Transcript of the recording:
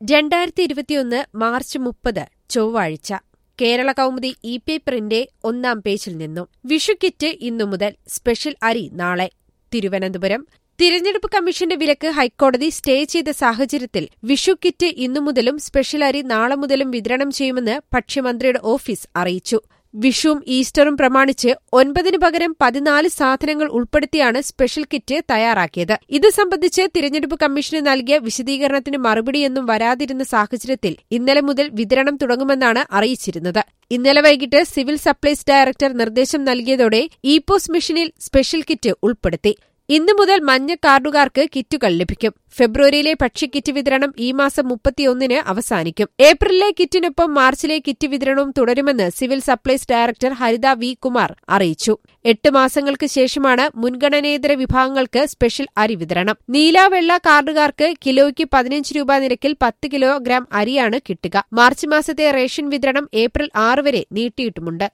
രണ്ടായിരത്തി ഇരുപത്തിയൊന്ന് മാർച്ച് മുപ്പത് ചൊവ്വാഴ്ച കേരള കൗമുദി ഇ പേപ്പറിന്റെ ഒന്നാം പേജിൽ നിന്നും വിഷുക്കിറ്റ് ഇന്നു മുതൽ സ്പെഷ്യൽ അരി നാളെ തിരുവനന്തപുരം തിരഞ്ഞെടുപ്പ് കമ്മീഷന്റെ വിലക്ക് ഹൈക്കോടതി സ്റ്റേ ചെയ്ത സാഹചര്യത്തിൽ വിഷു കിറ്റ് ഇന്നു മുതലും സ്പെഷ്യൽ അരി നാളെ മുതലും വിതരണം ചെയ്യുമെന്ന് ഭക്ഷ്യമന്ത്രിയുടെ ഓഫീസ് അറിയിച്ചു വിഷുവും ഈസ്റ്ററും പ്രമാണിച്ച് ഒൻപതിനു പകരം പതിനാല് സാധനങ്ങൾ ഉൾപ്പെടുത്തിയാണ് സ്പെഷ്യൽ കിറ്റ് തയ്യാറാക്കിയത് ഇത് സംബന്ധിച്ച് തിരഞ്ഞെടുപ്പ് കമ്മീഷന് നൽകിയ വിശദീകരണത്തിന് മറുപടിയൊന്നും വരാതിരുന്ന സാഹചര്യത്തിൽ ഇന്നലെ മുതൽ വിതരണം തുടങ്ങുമെന്നാണ് അറിയിച്ചിരുന്നത് ഇന്നലെ വൈകിട്ട് സിവിൽ സപ്ലൈസ് ഡയറക്ടർ നിർദ്ദേശം നൽകിയതോടെ ഇ പോസ് മെഷീനിൽ സ്പെഷ്യൽ കിറ്റ് ഉൾപ്പെടുത്തി ഇന്നു മുതൽ മഞ്ഞ കാർഡുകാർക്ക് കിറ്റുകൾ ലഭിക്കും ഫെബ്രുവരിയിലെ ഭക്ഷ്യക്കിറ്റ് വിതരണം ഈ മാസം മുപ്പത്തിയൊന്നിന് അവസാനിക്കും ഏപ്രിലിലെ കിറ്റിനൊപ്പം മാർച്ചിലെ കിറ്റ് വിതരണവും തുടരുമെന്ന് civil supplies director Haritha V Kumar അറിയിച്ചു എട്ട് മാസങ്ങൾക്ക് ശേഷമാണ് മുൻഗണനേതര വിഭാഗങ്ങൾക്ക് സ്പെഷ്യൽ അരി വിതരണം നീല വെള്ള കാർഡുകാർക്ക് കിലോയ്ക്ക് പതിനഞ്ച് രൂപ നിരക്കിൽ പത്ത് കിലോഗ്രാം അരിയാണ് കിട്ടുക മാർച്ച് മാസത്തെ റേഷൻ വിതരണം ഏപ്രിൽ ആറ് വരെ നീട്ടിയിട്ടുമുണ്ട്